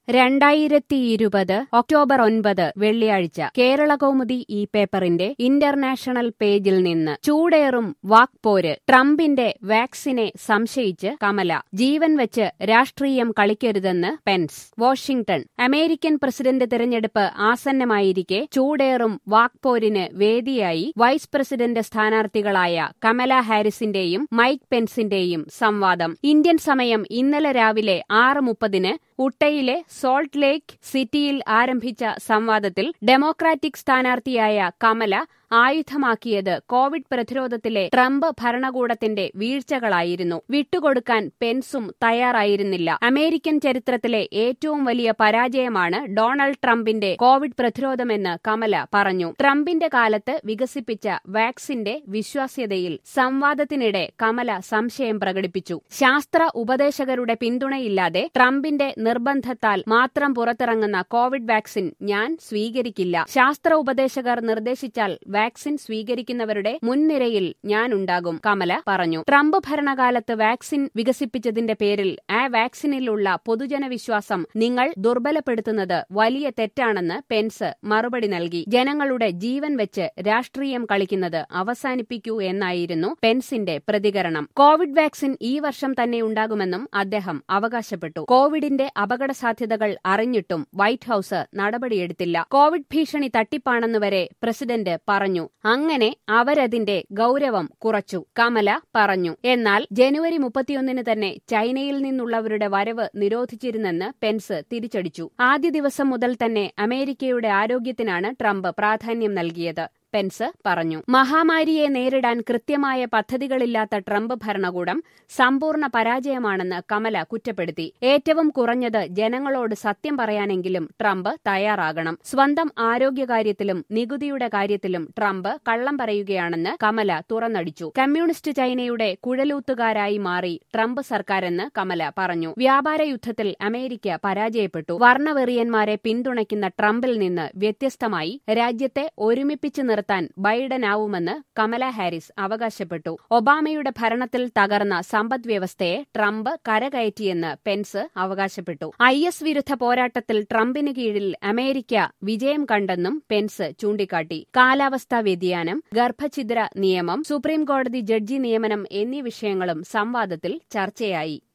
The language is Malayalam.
രണ്ടായിരത്തി ഇരുപത് ഒക്ടോബർ ഒൻപത് വെള്ളിയാഴ്ച കേരളകൗമുദി ഈ പേപ്പറിന്റെ ഇന്റർനാഷണൽ പേജിൽ നിന്ന് ചൂടേറും വാക്പോര് ട്രംപിന്റെ വാക്സിനെ സംശയിച്ച് കമല ജീവൻ വെച്ച് രാഷ്ട്രീയം കളിക്കരുതെന്ന് പെൻസ് വാഷിംഗ്ടൺ അമേരിക്കൻ പ്രസിഡന്റ് തെരഞ്ഞെടുപ്പ് ആസന്നമായിരിക്കെ ചൂടേറും വാക്പോരിന് വേദിയായി വൈസ് പ്രസിഡന്റ് സ്ഥാനാർത്ഥികളായ കമല ഹാരിസിന്റെയും മൈക്ക് പെൻസിന്റെയും സംവാദം ഇന്ത്യൻ സമയം ഇന്നലെ രാവിലെ ആറ് മുപ്പതിന് ഉട്ടയിലെ സോൾട്ട് ലേക്ക് സിറ്റിയിൽ ആരംഭിച്ച സംവാദത്തിൽ ഡെമോക്രാറ്റിക് സ്ഥാനാർത്ഥിയായ കമല ആയുധമാക്കിയത് കോവിഡ് പ്രതിരോധത്തിലെ ട്രംപ് ഭരണകൂടത്തിന്റെ വീഴ്ചകളായിരുന്നു വിട്ടുകൊടുക്കാൻ പെൻസും തയ്യാറായിരുന്നില്ല അമേരിക്കൻ ചരിത്രത്തിലെ ഏറ്റവും വലിയ പരാജയമാണ് ഡൊണാൾഡ് ട്രംപിന്റെ കോവിഡ് പ്രതിരോധമെന്ന് കമല പറഞ്ഞു ട്രംപിന്റെ കാലത്ത് വികസിപ്പിച്ച വാക്സിന്റെ വിശ്വാസ്യതയിൽ സംവാദത്തിനിടെ കമല സംശയം പ്രകടിപ്പിച്ചു ശാസ്ത്ര ഉപദേശകരുടെ പിന്തുണയില്ലാതെ ട്രംപിന്റെ നിർബന്ധത്താൽ മാത്രം പുറത്തിറങ്ങുന്ന കോവിഡ് വാക്സിൻ ഞാൻ സ്വീകരിക്കില്ല ശാസ്ത്ര ഉപദേശകർ നിർദ്ദേശിച്ചാൽ വാക്സിൻ സ്വീകരിക്കുന്നവരുടെ മുൻനിരയിൽ ഞാനുണ്ടാകും കമല പറഞ്ഞു ട്രംപ് ഭരണകാലത്ത് വാക്സിൻ വികസിപ്പിച്ചതിന്റെ പേരിൽ ആ വാക്സിനിലുള്ള പൊതുജന വിശ്വാസം നിങ്ങൾ ദുർബലപ്പെടുത്തുന്നത് വലിയ തെറ്റാണെന്ന് പെൻസ് മറുപടി നൽകി ജനങ്ങളുടെ ജീവൻ വെച്ച് രാഷ്ട്രീയം കളിക്കുന്നത് അവസാനിപ്പിക്കൂ എന്നായിരുന്നു പെൻസിന്റെ പ്രതികരണം കോവിഡ് വാക്സിൻ ഈ വർഷം തന്നെ ഉണ്ടാകുമെന്നും അദ്ദേഹം അവകാശപ്പെട്ടു കോവിഡിന്റെ അപകട സാധ്യതകൾ അറിഞ്ഞിട്ടും വൈറ്റ് ഹൌസ് നടപടിയെടുത്തില്ല കോവിഡ് ഭീഷണി തട്ടിപ്പാണെന്നുവരെ പ്രസിഡന്റ് പറഞ്ഞു അങ്ങനെ അവരതിന്റെ ഗൌരവം കുറച്ചു കമല പറഞ്ഞു എന്നാൽ ജനുവരി മുപ്പത്തിയൊന്നിന് തന്നെ ചൈനയിൽ നിന്നുള്ളവരുടെ വരവ് നിരോധിച്ചിരുന്നെന്ന് പെൻസ് തിരിച്ചടിച്ചു ആദ്യ ദിവസം മുതൽ തന്നെ അമേരിക്കയുടെ ആരോഗ്യത്തിനാണ് ട്രംപ് പ്രാധാന്യം നൽകിയത് പെൻസ് പറഞ്ഞു മഹാമാരിയെ നേരിടാൻ കൃത്യമായ പദ്ധതികളില്ലാത്ത ട്രംപ് ഭരണകൂടം സമ്പൂർണ്ണ പരാജയമാണെന്ന് കമല കുറ്റപ്പെടുത്തി ഏറ്റവും കുറഞ്ഞത് ജനങ്ങളോട് സത്യം പറയാനെങ്കിലും ട്രംപ് തയ്യാറാകണം സ്വന്തം ആരോഗ്യകാര്യത്തിലും നികുതിയുടെ കാര്യത്തിലും ട്രംപ് കള്ളം പറയുകയാണെന്ന് കമല തുറന്നടിച്ചു കമ്മ്യൂണിസ്റ്റ് ചൈനയുടെ കുഴലൂത്തുകാരായി മാറി ട്രംപ് സർക്കാരെന്ന് കമല പറഞ്ഞു വ്യാപാര യുദ്ധത്തിൽ അമേരിക്ക പരാജയപ്പെട്ടു വർണ്ണവെറിയന്മാരെ പിന്തുണയ്ക്കുന്ന ട്രംപിൽ നിന്ന് വ്യത്യസ്തമായി രാജ്യത്തെ ഒരുമിപ്പിച്ചു നിർത്താൻ ബൈഡനാവുമെന്ന് കമല ഹാരിസ് അവകാശപ്പെട്ടു ഒബാമയുടെ ഭരണത്തിൽ തകർന്ന സമ്പദ് വ്യവസ്ഥയെ ട്രംപ് കരകയറ്റിയെന്ന് പെൻസ് അവകാശപ്പെട്ടു ഐ എസ് വിരുദ്ധ പോരാട്ടത്തിൽ ട്രംപിന് കീഴിൽ അമേരിക്ക വിജയം കണ്ടെന്നും പെൻസ് ചൂണ്ടിക്കാട്ടി കാലാവസ്ഥാ വ്യതിയാനം ഗർഭഛിദ്ര നിയമം സുപ്രീംകോടതി ജഡ്ജി നിയമനം എന്നീ വിഷയങ്ങളും സംവാദത്തിൽ ചർച്ചയായി